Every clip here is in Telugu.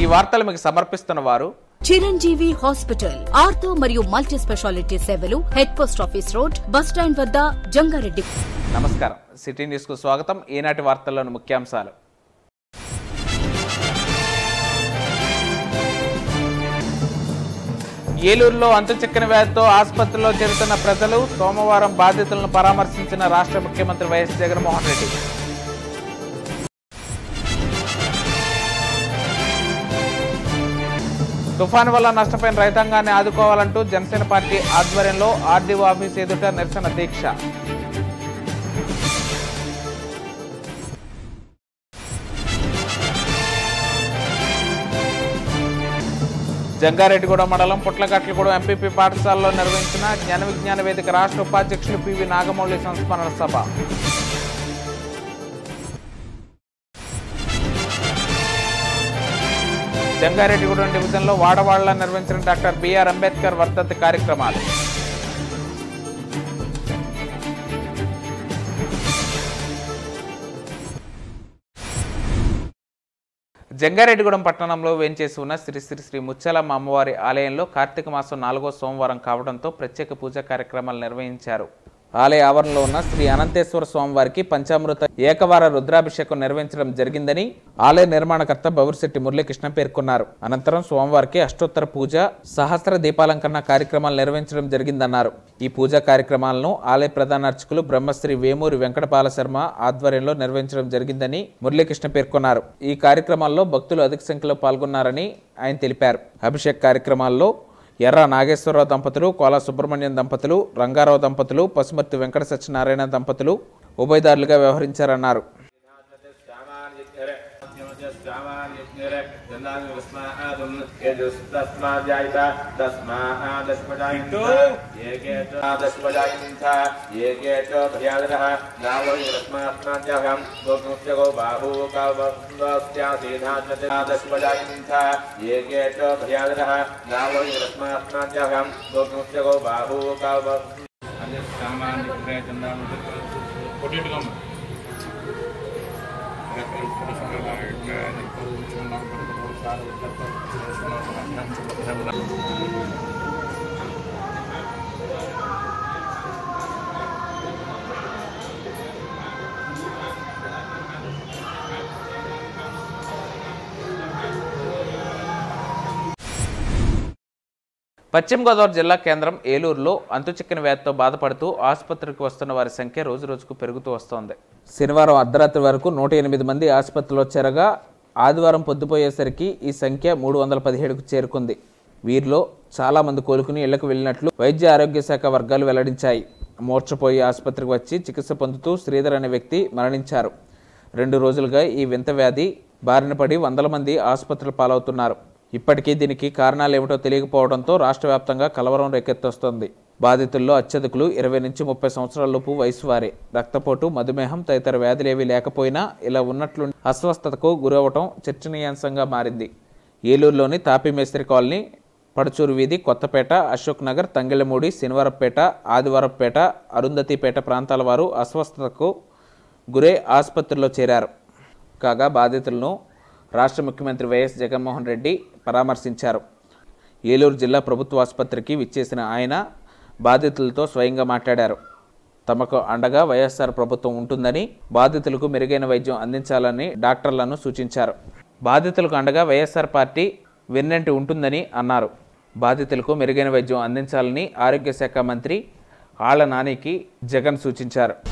ఈ వార్తలు మీకు సమర్పిస్తున్న వారు చిరంజీవి హాస్పిటల్ ఆర్థో మరియు మల్టీ స్పెషాలిటీ సేవలు head post office road bus stand వద్ద జంగారెడ్డి నమస్కారం సిటీ న్యూస్కు స్వాగతం ఈనాటి వార్తల్లోని ముఖ్యాంశాలు ఏలూరులో అంతుచిక్కని వ్యాధితో ఆసుపత్రిలో చేరుతున్న ప్రజలు సోమవారం బాధితులను పరామర్శించిన రాష్ట్ర ముఖ్యమంత్రి వైఎస్ జగన్మోహన్ రెడ్డి తుఫాను వల్ల నష్టపోయిన రైతాంగాన్ని ఆదుకోవాలంటూ జనసేన పార్టీ ఆధ్వర్యంలో ఆర్డీఓ ఆఫీస్ ఎదుట నిరసన దీక్ష జంగారెడ్డిగూడెం మండలం పుట్లగట్లగూడెం ఎంపీపీ పాఠశాలలో నిర్వహించిన జ్ఞాన విజ్ఞాన వేదిక రాష్ట్ర ఉపాధ్యక్షులు పివి నాగమౌళి సంస్మరణ సభ జంగారెడ్డిగూడెం డివిజన్లో వాడవాడలా నిర్వహించిన డాక్టర్ బిఆర్ అంబేద్కర్ వర్ధంతి కార్యక్రమాలు జంగారెడ్డిగూడెం పట్టణంలో వేంచేసి ఉన్న శ్రీ శ్రీ శ్రీ ముత్యాలమ్మ అమ్మవారి ఆలయంలో కార్తీక మాసం నాలుగో సోమవారం కావడంతో ప్రత్యేక పూజా కార్యక్రమాలు నిర్వహించారు ఆలయ ఆవరణలో ఉన్న శ్రీ అనంతేశ్వర స్వామివారికి పంచామృత ఏకవార రుద్రాభిషేకం నిర్వహించడం జరిగిందని ఆలయ నిర్మాణకర్త బౌరిశెట్టి మురళీకృష్ణ పేర్కొన్నారు అనంతరం స్వామివారికి అష్టోత్తర పూజ సహస్ర దీపాలంకరణ కార్యక్రమాలు నిర్వహించడం జరిగిందన్నారు ఈ పూజా కార్యక్రమాలను ఆలయ ప్రధాన అర్చకులు బ్రహ్మశ్రీ వేమూరి వెంకటపాల శర్మ ఆధ్వర్యంలో నిర్వహించడం జరిగిందని మురళీకృష్ణ పేర్కొన్నారు ఈ కార్యక్రమాల్లో భక్తులు అధిక సంఖ్యలో పాల్గొన్నారని ఆయన తెలిపారు అభిషేక్ కార్యక్రమాల్లో ఎర్ర నాగేశ్వరరావు దంపతులు కోల సుబ్రహ్మణ్యం దంపతులు రంగారావు దంపతులు పసుమర్తి వెంకట సత్యనారాయణ దంపతులు ఉభయదారులుగా వ్యవహరించారన్నారు పశ్చిమ గోదావరి జిల్లా కేంద్రం ఏలూరులో అంతుచిక్కని వ్యాధితో బాధపడుతూ ఆసుపత్రికి వస్తున్న వారి సంఖ్య రోజు రోజుకు పెరుగుతూ వస్తోంది శనివారం అర్ధరాత్రి వరకు నూట ఎనిమిది మంది ఆసుపత్రిలో చేరగా ఆదివారం పొద్దుపోయేసరికి ఈ సంఖ్య మూడు వందల పదిహేడుకు చేరుకుంది వీరిలో చాలా మంది కోలుకుని ఇళ్లకు వెళ్ళినట్లు వైద్య ఆరోగ్య శాఖ వర్గాలు వెల్లడించాయి మూర్చపోయి ఆసుపత్రికి వచ్చి చికిత్స పొందుతూ శ్రీధర్ అనే వ్యక్తి మరణించారు రెండు రోజులుగా ఈ వింత వ్యాధి బారిన పడి వందల మంది ఆసుపత్రులు పాలవుతున్నారు ఇప్పటికీ దీనికి కారణాలు ఏమిటో తెలియకపోవడంతో రాష్ట్ర వ్యాప్తంగా కలవరం రేకెత్తొస్తోంది బాధితుల్లో అత్యధికులు ఇరవై నుంచి ముప్పై సంవత్సరాలలోపు వయసు వారే రక్తపోటు మధుమేహం తదితర వ్యాధులేవీ లేకపోయినా ఇలా ఉన్నట్లు అస్వస్థతకు గురవటం చర్చనీయాంశంగా మారింది ఏలూరులోని తాపీ మేస్త్రి కాలనీ పడుచూరు వీధి కొత్తపేట అశోక్ నగర్ తంగెళ్ళమూడి శనివారపేట ఆదివారపేట అరుంధతిపేట ప్రాంతాల వారు అస్వస్థతకు గురై ఆసుపత్రిలో చేరారు కాగా బాధితులను రాష్ట్ర ముఖ్యమంత్రి వైఎస్ జగన్మోహన్ రెడ్డి పరామర్శించారు ఏలూరు జిల్లా ప్రభుత్వ ఆసుపత్రికి విచ్చేసిన ఆయన బాధితులతో స్వయంగా మాట్లాడారు తమకు అండగా వైఎస్ఆర్ ప్రభుత్వం ఉంటుందని బాధితులకు మెరుగైన వైద్యం అందించాలని డాక్టర్లను సూచించారు బాధితులకు అండగా వైఎస్ఆర్ పార్టీ వెన్నంటి ఉంటుందని అన్నారు బాధితులకు మెరుగైన వైద్యం అందించాలని ఆరోగ్య శాఖ మంత్రి ఆళ్ల నానికి జగన్ సూచించారు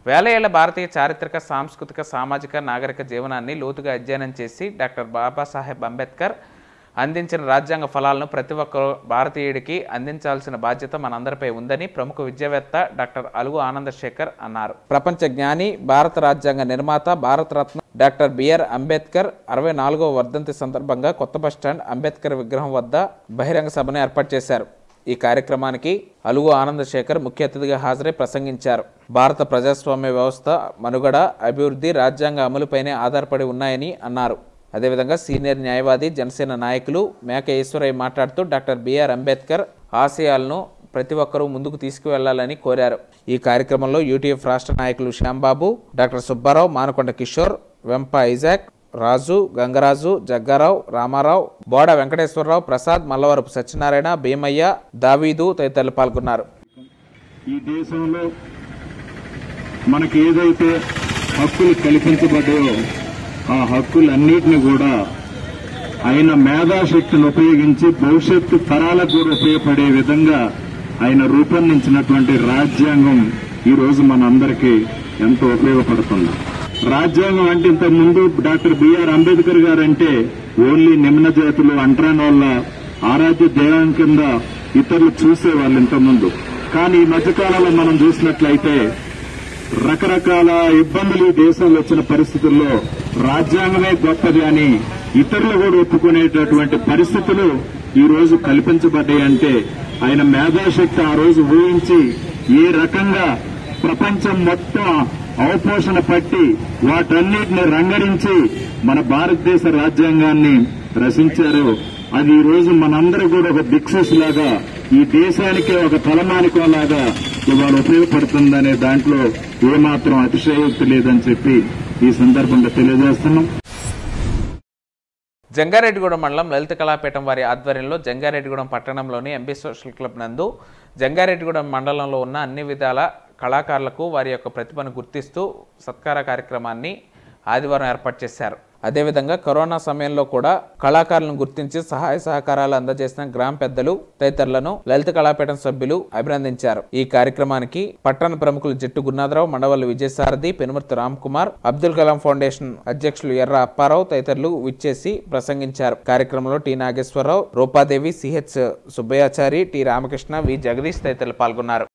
వేల ఏళ్ల భారతీయ చారిత్రక సాంస్కృతిక సామాజిక నాగరిక జీవనాన్ని లోతుగా అధ్యయనం చేసి డాక్టర్ బాబాసాహెబ్ అంబేద్కర్ అందించిన రాజ్యాంగ ఫలాలను ప్రతి ఒక్క భారతీయుడికి అందించాల్సిన బాధ్యత మనందరిపై ఉందని ప్రముఖ విద్యావేత్త డాక్టర్ అలుగు ఆనందశేఖర్ అన్నారు ప్రపంచ జ్ఞాని భారత రాజ్యాంగ నిర్మాత భారతరత్న డాక్టర్ బిఆర్ అంబేద్కర్ అరవై నాలుగవ వర్ధంతి సందర్భంగా కొత్త బస్టాండ్ అంబేద్కర్ విగ్రహం వద్ద బహిరంగ సభను ఏర్పాటు చేశారు ఈ కార్యక్రమానికి అలుగు ఆనందశేఖర్ ముఖ్య అతిథిగా హాజరై ప్రసంగించారు భారత ప్రజాస్వామ్య వ్యవస్థ మనుగడ అభివృద్ధి రాజ్యాంగ అమలుపైనే ఆధారపడి ఉన్నాయని అన్నారు అదేవిధంగా సీనియర్ న్యాయవాది జనసేన నాయకులు మేక ఈశ్వరయ్య మాట్లాడుతూ డాక్టర్ బిఆర్ అంబేద్కర్ ఆశయాలను ప్రతి ఒక్కరూ ముందుకు తీసుకువెళ్లాలని కోరారు ఈ కార్యక్రమంలో యూటీఎఫ్ రాష్ట్ర నాయకులు శ్యాంబాబు డాక్టర్ సుబ్బారావు మానకొండ కిషోర్ వెంప ఐజాక్ రాజు గంగరాజు జగ్గారావు రామారావు బోడ వెంకటేశ్వరరావు ప్రసాద్ మల్లవరపు సత్యనారాయణ భీమయ్య దావీదు తదితరులు పాల్గొన్నారు ఈ దేశంలో మనకి ఏదైతే హక్కులు కల్పించబడ్డాయో ఆ హక్కులన్నిటిని కూడా ఆయన మేధాశక్తిని ఉపయోగించి భవిష్యత్తు తరాలకు కూడా ఉపయోగపడే విధంగా ఆయన రూపొందించినటువంటి రాజ్యాంగం ఈ రోజు మనందరికీ ఎంతో ఉపయోగపడుతుంది రాజ్యాంగం అంటే ఇంతకు ముందు డాక్టర్ బిఆర్ అంబేద్కర్ గారు అంటే ఓన్లీ నిమ్న జాతులు అంటరాని వాళ్ళ ఆరాధ్య దైవం కింద ఇతరులు చూసేవాళ్ళు ఇంతకుముందు కానీ ఈ మధ్యకాలంలో మనం చూసినట్లయితే రకరకాల ఇబ్బందులు ఈ దేశంలో వచ్చిన పరిస్థితుల్లో రాజ్యాంగమే గొప్పది అని ఇతరులు కూడా ఒప్పుకునేటటువంటి పరిస్థితులు ఈ రోజు కల్పించబడ్డాయంటే ఆయన మేధాశక్తి ఆ రోజు ఊహించి ఏ రకంగా ప్రపంచం మొత్తం అవపోషణ పట్టి వాటన్నిటిని రంగరించి మన భారతదేశ రాజ్యాంగాన్ని రచించారు అది ఈ రోజు మనందరూ కూడా ఒక దిక్సూస్ లాగా ఈ దేశానికే ఒక తలమానికం లాగా ఇవాళ ఉపయోగపడుతుందనే దాంట్లో ఏమాత్రం అతిశయోక్తి లేదని చెప్పి ఈ సందర్భంగా తెలియజేస్తున్నాం జంగారెడ్డిగూడెం మండలం లలిత కళాపీఠం వారి ఆధ్వర్యంలో జంగారెడ్డిగూడెం పట్టణంలోని ఎంబీ సోషల్ క్లబ్ నందు జంగారెడ్డిగూడెం మండలంలో ఉన్న అన్ని విధాల కళాకారులకు వారి యొక్క ప్రతిభను గుర్తిస్తూ సత్కార కార్యక్రమాన్ని ఆదివారం ఏర్పాటు చేశారు అదేవిధంగా కరోనా సమయంలో కూడా కళాకారులను గుర్తించి సహాయ సహకారాలు అందజేసిన గ్రామ పెద్దలు తదితరులను లలిత కళాపీఠం సభ్యులు అభినందించారు ఈ కార్యక్రమానికి పట్టణ ప్రముఖులు జట్టు గురునాథరావు మండవల్లి విజయసారథి పెనుమర్తి రామ్ కుమార్ అబ్దుల్ కలాం ఫౌండేషన్ అధ్యక్షులు ఎర్ర అప్పారావు తదితరులు విచ్చేసి ప్రసంగించారు కార్యక్రమంలో T Nageswararao Rupadevi CH Subbayachari T Ramakrishna V Jagadish తదితరులు పాల్గొన్నారు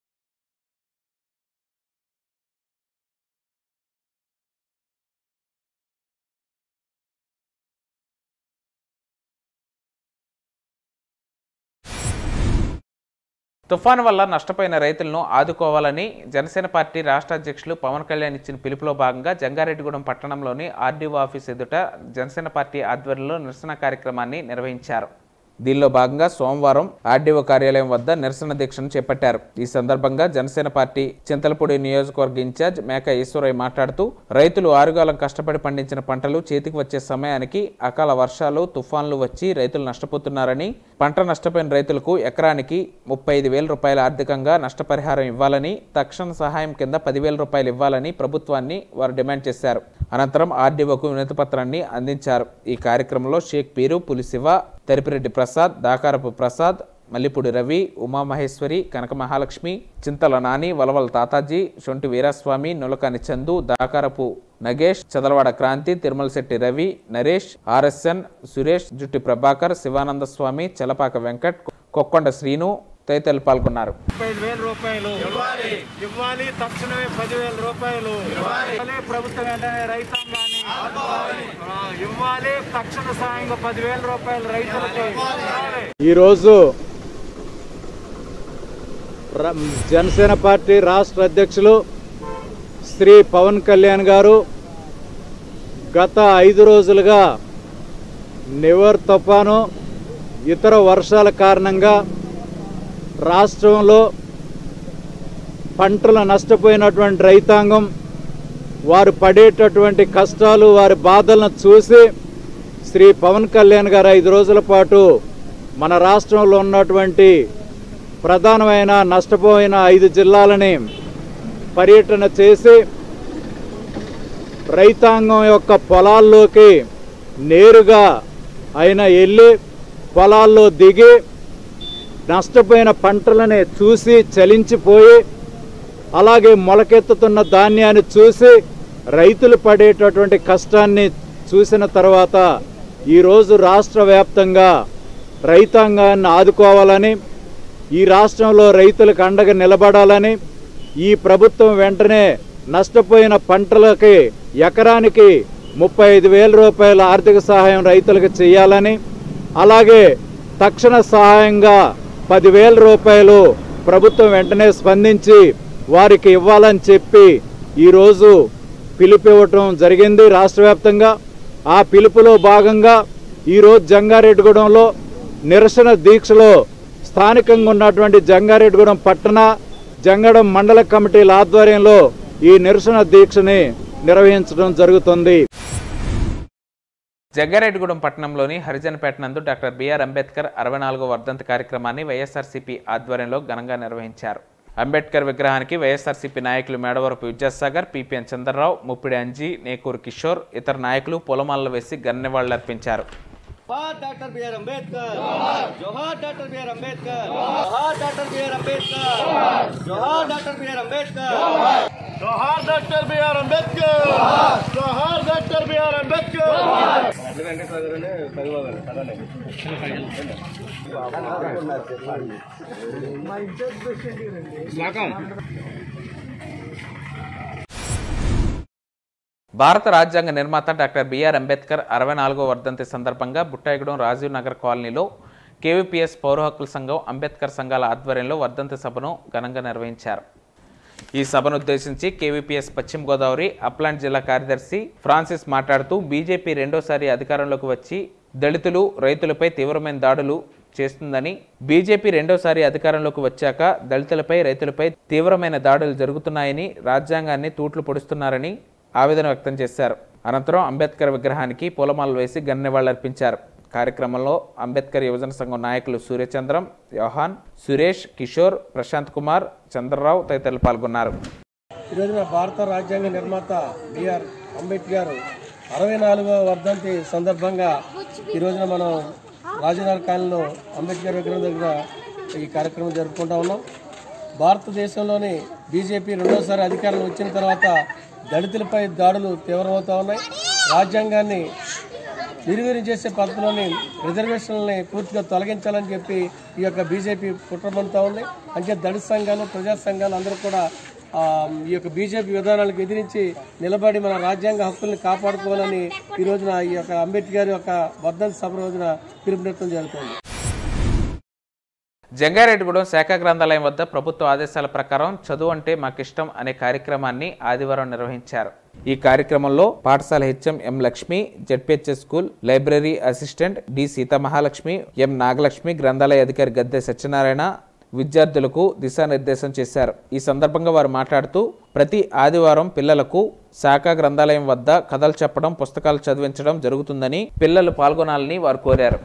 తుఫాను వల్ల నష్టపోయిన రైతులను ఆదుకోవాలని జనసేన పార్టీ రాష్ట్ర అధ్యక్షులు పవన్ కళ్యాణ్ ఇచ్చిన పిలుపులో భాగంగా జంగారెడ్డిగూడెం పట్టణంలోని ఆర్డీఓ ఆఫీస్ ఎదుట జనసేన పార్టీ ఆధ్వర్యంలో నిరసన కార్యక్రమాన్ని నిర్వహించారు దీనిలో భాగంగా సోమవారం ఆర్డీఓ కార్యాలయం వద్ద నిరసన దీక్షను చేపట్టారు ఈ సందర్భంగా జనసేన పార్టీ చింతలపూడి నియోజకవర్గ ఇన్ఛార్జ్ మేక ఈశ్వరయ్య మాట్లాడుతూ రైతులు ఆరుగాలం కష్టపడి పండించిన పంటలు చేతికి వచ్చే సమయానికి అకాల వర్షాలు తుఫాన్లు వచ్చి రైతులు నష్టపోతున్నారని పంట నష్టపోయిన రైతులకు ఎకరానికి ముప్పై ఐదు వేల రూపాయల ఆర్థికంగా నష్టపరిహారం ఇవ్వాలని తక్షణ సహాయం కింద పదివేల రూపాయలు ఇవ్వాలని ప్రభుత్వాన్ని వారు డిమాండ్ చేశారు అనంతరం ఆర్డీఓకు వినతి పత్రాన్ని అందించారు ఈ కార్యక్రమంలో షేక్ పీరు పులిశివ తెరిపిరెడ్డి ప్రసాద్ దాకారపు ప్రసాద్ మల్లిపూడి రవి ఉమామహేశ్వరి కనక మహాలక్ష్మి చింతల నాని వలవల తాతాజీ శొంటి వీరాస్వామి నులకాని చందు దాకారపు నగేష్ చదలవాడ క్రాంతి తిరుమలశెట్టి రవి నరేష్ ఆర్ఎస్ఎన్ సురేష్ జుట్టి ప్రభాకర్ శివానంద స్వామి చలపాక వెంకట్ కొక్కొండ శ్రీను తదితరులు పాల్గొన్నారు ముప్పై ఐదు వేల రూపాయలు ఇవ్వాలి ఇవ్వాలి తక్షణమే పదివేల రూపాయలు ఇవ్వాలి ప్రభుత్వం వెంటనే రైతాంగాన్ని ఆ, ఇవ్వాలి తక్షణ సాయంగా పదివేల రూపాయలు రైతులకి ఇవ్వాలి. ఈరోజు ర- జనసేన పార్టీ రాష్ట్ర అధ్యక్షులు శ్రీ పవన్ కళ్యాణ్ గారు గత ఐదు రోజులుగా నివర్ తుఫాను ఇతర వర్షాల కారణంగా రాష్ట్రంలో పంటలు నష్టపోయినటువంటి రైతాంగం వారు పడేటటువంటి కష్టాలు వారి బాధలను చూసి శ్రీ పవన్ కళ్యాణ్ గారు ఐదు రోజుల పాటు మన రాష్ట్రంలో ఉన్నటువంటి ప్రధానమైన నష్టపోయిన ఐదు జిల్లాలని పర్యటన చేసి రైతాంగం యొక్క పొలాల్లోకి నేరుగా ఆయన వెళ్ళి పొలాల్లో దిగి నష్టపోయిన పంటలని చూసి చలించిపోయి అలాగే మొలకెత్తుతున్న ధాన్యాన్ని చూసి రైతులు పడేటటువంటి కష్టాన్ని చూసిన తర్వాత ఈరోజు రాష్ట్ర వ్యాప్తంగా రైతాంగాన్ని ఆదుకోవాలని ఈ రాష్ట్రంలో రైతులకు అండగా నిలబడాలని ఈ ప్రభుత్వం వెంటనే నష్టపోయిన పంటలకి ఎకరానికి ముప్పై ఐదు వేల రూపాయల ఆర్థిక సహాయం రైతులకు చేయాలని అలాగే తక్షణ సహాయంగా పదివేల రూపాయలు ప్రభుత్వం వెంటనే స్పందించి వారికి ఇవ్వాలని చెప్పి ఈరోజు పిలుపు ఇవ్వటం జరిగింది రాష్ట్ర వ్యాప్తంగా ఆ పిలుపులో భాగంగా ఈరోజు జంగారెడ్డిగూడెంలో నిరసన దీక్షలో స్థానికంగా ఉన్నటువంటి జంగారెడ్డిగూడెం పట్టణ జంగడం మండల కమిటీల ఆధ్వర్యంలో ఈ నిరసన దీక్షని నిర్వహించడం జరుగుతుంది జగ్గారెడ్డిగూడెం పట్టణంలోని హరిజనపేట నందు డాక్టర్ బిఆర్ అంబేద్కర్ అరవై నాలుగో వర్ధంతి కార్యక్రమాన్ని వైఎస్ఆర్సీపీ ఆధ్వర్యంలో ఘనంగా నిర్వహించారు అంబేద్కర్ విగ్రహానికి వైఎస్ఆర్సీపీ నాయకులు మేడవరపు విద్యాసాగర్ పిపిఎన్ చంద్రరావు ముప్పిడి అంజీ నేకూరు కిషోర్ ఇతర నాయకులు పొలమాలలు వేసి గన్నెవాళ్లర్పించారు जोहार डॉक्टर बी आर अम्बेडकर जोहार डॉक्टर बी आर अम्बेडकर जोहार डॉक्टर बी आर अम्बेडकर जोहार डॉक्टर बी आर अम्बेडकर जोहार डॉक्टर बी आर अम्बेडकर जोहार डॉक्टर बी आर अम्बेडकर భారత రాజ్యాంగ నిర్మాత డాక్టర్ బిఆర్ అంబేద్కర్ అరవై నాలుగో వర్ధంతి సందర్భంగా బుట్టాయిగూడెం రాజీవ్ నగర్ కాలనీలో కేవీపీఎస్ పౌర హక్కుల సంఘం అంబేద్కర్ సంఘాల ఆధ్వర్యంలో వర్ధంతి సభను ఘనంగా నిర్వహించారు ఈ సభను ఉద్దేశించి కేవీపీఎస్ పశ్చిమ గోదావరి అప్లాంట్ జిల్లా కార్యదర్శి ఫ్రాన్సిస్ మాట్లాడుతూ బీజేపీ రెండోసారి అధికారంలోకి వచ్చి దళితులు రైతులపై తీవ్రమైన దాడులు చేస్తుందని బీజేపీ రెండోసారి అధికారంలోకి వచ్చాక దళితులపై రైతులపై తీవ్రమైన దాడులు జరుగుతున్నాయని రాజ్యాంగాన్ని తూట్లు పొడుస్తున్నారని ఆవేదన వ్యక్తం చేశారు అనంతరం అంబేద్కర్ విగ్రహానికి పూలమాలలు వేసి గన్నెవాళ్లర్పించారు కార్యక్రమంలో అంబేద్కర్ యువజన సంఘం నాయకులు సూర్యచంద్రం యోహాన్ సురేష్ కిషోర్ ప్రశాంత్ కుమార్ చంద్రరావు తదితరులు పాల్గొన్నారు ఈరోజున భారత రాజ్యాంగ నిర్మాత బిఆర్ అంబేద్కర్ అరవై నాలుగవ వర్ధంతి సందర్భంగా ఈ రోజున మనం రాజనగర్ కాలనీలో అంబేద్కర్ విగ్రహం దగ్గర ఈ కార్యక్రమం జరుపుకుంటా ఉన్నాం భారతదేశంలోని బీజేపీ రెండోసారి అధికారం వచ్చిన తర్వాత దళితులపై దాడులు తీవ్రమవుతా ఉన్నాయి రాజ్యాంగాన్ని నిర్వీర్యం చేసే పద్ధతిలోని రిజర్వేషన్లని పూర్తిగా తొలగించాలని చెప్పి ఈ యొక్క బీజేపీ కుట్రమంతా ఉంది అంటే దళిత సంఘాలు ప్రజా సంఘాలు అందరూ కూడా ఆ, ఈ యొక్క బీజేపీ విధానాలకు ఎదిరించి నిలబడి మన రాజ్యాంగ హక్కుల్ని కాపాడుకోవాలని ఈ రోజున ఈ యొక్క అంబేద్కర్ యొక్క వర్ధంతి సభ రోజున పిలుపునెత్తడం జరుగుతుంది జంగారెడ్డిగూడెం శాఖ గ్రంథాలయం వద్ద ప్రభుత్వ ఆదేశాల ప్రకారం చదువు అంటే మాకిష్టం అనే కార్యక్రమాన్ని ఆదివారం నిర్వహించారు ఈ కార్యక్రమంలో పాఠశాల HM M Lakshmi ZPHS school library assistant D Seethamahalakshmi M Nagalakshmi గ్రంథాలయ అధికారి గద్దె సత్యనారాయణ విద్యార్థులకు దిశానిర్దేశం చేశారు ఈ సందర్భంగా వారు మాట్లాడుతూ ప్రతి ఆదివారం పిల్లలకు శాఖ గ్రంథాలయం వద్ద కథలు చెప్పడం పుస్తకాలు చదివించడం జరుగుతుందని పిల్లలు పాల్గొనాలని వారు కోరారు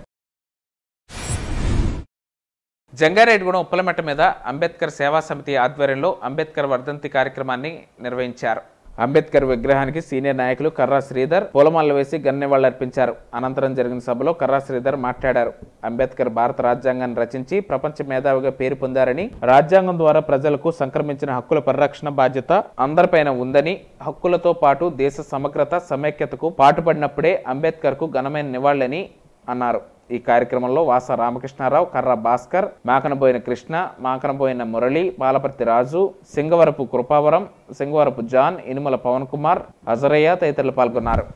జంగారెడ్డిగూడెం ఉప్పలమెట్ట మీద అంబేద్కర్ సేవా సమితి ఆధ్వర్యంలో అంబేద్కర్ వర్ధంతి కార్యక్రమాన్ని నిర్వహించారు అంబేద్కర్ విగ్రహానికి సీనియర్ నాయకులు కర్రా శ్రీధర్ పూలమాలలు వేసి గన్నెవాళ్లర్పించారు అనంతరం జరిగిన సభలో కర్రా శ్రీధర్ మాట్లాడారు అంబేద్కర్ భారత రాజ్యాంగాన్ని రచించి ప్రపంచ మేధావిగా పేరు పొందారని రాజ్యాంగం ద్వారా ప్రజలకు సంక్రమించిన హక్కుల పరిరక్షణ బాధ్యత అందరిపైన ఉందని హక్కులతో పాటు దేశ సమగ్రత సమైక్యతకు పాటుపడినప్పుడే అంబేద్కర్కు ఘనమైన నివాళులని అన్నారు ఈ కార్యక్రమంలో వాస రామకృష్ణారావు కర్ర భాస్కర్ మాకనబోయిన కృష్ణ మాకనబోయిన మురళి పాలపర్తి రాజు సింగవరపు కృపావరం సింగవరపు జాన్ ఇనుమల పవన్ కుమార్ అజరయ్య తదితరులు పాల్గొన్నారు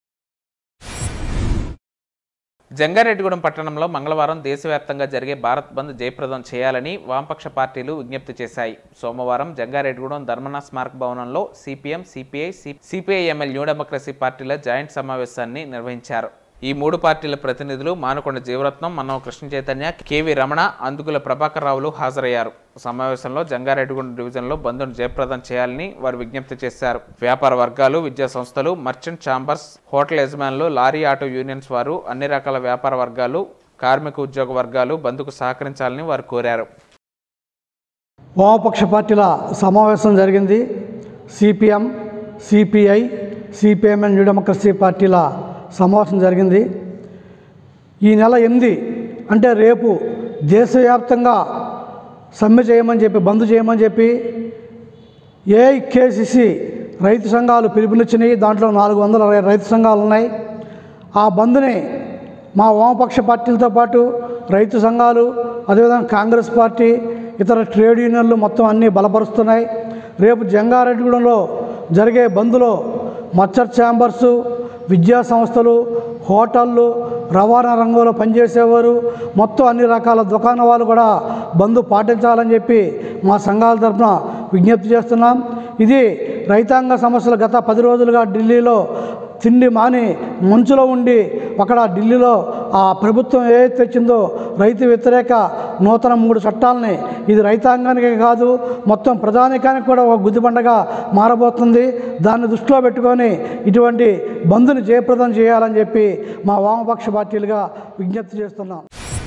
జంగారెడ్డిగూడెం పట్టణంలో మంగళవారం దేశవ్యాప్తంగా జరిగే భారత్ బంద్ జయప్రదం చేయాలని వామపక్ష పార్టీలు విజ్ఞప్తి చేశాయి సోమవారం జంగారెడ్డిగూడెం ధర్మన స్మారక భవనంలో CPM CPI CPIML new democracy పార్టీల జాయింట్ సమావేశాన్ని నిర్వహించారు ఈ మూడు పార్టీల ప్రతినిధులు మానకొండ జీవరత్నం మన్నవ కృష్ణ చైతన్య కేవి రమణ అందుకుల ప్రభాకర్ రావులు హాజరయ్యారు సమావేశంలో జంగారెడ్డిగూడెం డివిజన్లో బంద్ను జయప్రదం చేయాలని వారు విజ్ఞప్తి చేశారు వ్యాపార వర్గాలు విద్యా సంస్థలు మర్చెంట్ ఛాంబర్స్ హోటల్ యజమానులు లారీ ఆటో యూనియన్స్ వారు అన్ని రకాల వ్యాపార వర్గాలు కార్మిక ఉద్యోగ వర్గాలు బంద్కు సహకరించాలని వారు కోరారు వామపక్ష పార్టీల సమావేశం జరిగింది CPM CPI CPMN new democracy పార్టీల సమావేశం జరిగింది ఈ నెల ఎనిమిది అంటే రేపు దేశవ్యాప్తంగా సమ్మె చేయమని చెప్పి బంద్ చేయమని చెప్పి ఏఐకేసిసి రైతు సంఘాలు పిలుపునిచ్చినాయి దాంట్లో నాలుగు వందల రైతు సంఘాలు ఉన్నాయి ఆ బంద్ని మా వామపక్ష పార్టీలతో పాటు రైతు సంఘాలు అదేవిధంగా కాంగ్రెస్ పార్టీ ఇతర ట్రేడ్ యూనియన్లు మొత్తం అన్నీ బలపరుస్తున్నాయి రేపు జంగారెడ్డిగూడెంలో జరిగే బంద్లో మచ్చర్ ఛాంబర్సు విద్యా సంస్థలు హోటళ్ళు రవాణా రంగంలో పనిచేసేవారు మొత్తం అన్ని రకాల దుకాణ వాళ్ళు కూడా బంద్ పాటించాలని చెప్పి మా సంఘాల తరఫున విజ్ఞప్తి చేస్తున్నాం ఇది రైతాంగ సమస్యలు గత పది రోజులుగా ఢిల్లీలో తిండి మాని మంచులో ఉండి అక్కడ ఢిల్లీలో ఆ ప్రభుత్వం ఏదైతే తెచ్చిందో రైతు వ్యతిరేక నూతన మూడు చట్టాలని ఇది రైతాంగానికే కాదు మొత్తం ప్రధానికానికి కూడా ఒక గుదిబండగా మారబోతుంది దాన్ని దృష్టిలో పెట్టుకొని ఇటువంటి బంద్ని జయప్రదం చేయాలని చెప్పి మా వామపక్ష పార్టీలుగా విజ్ఞప్తి చేస్తున్నాం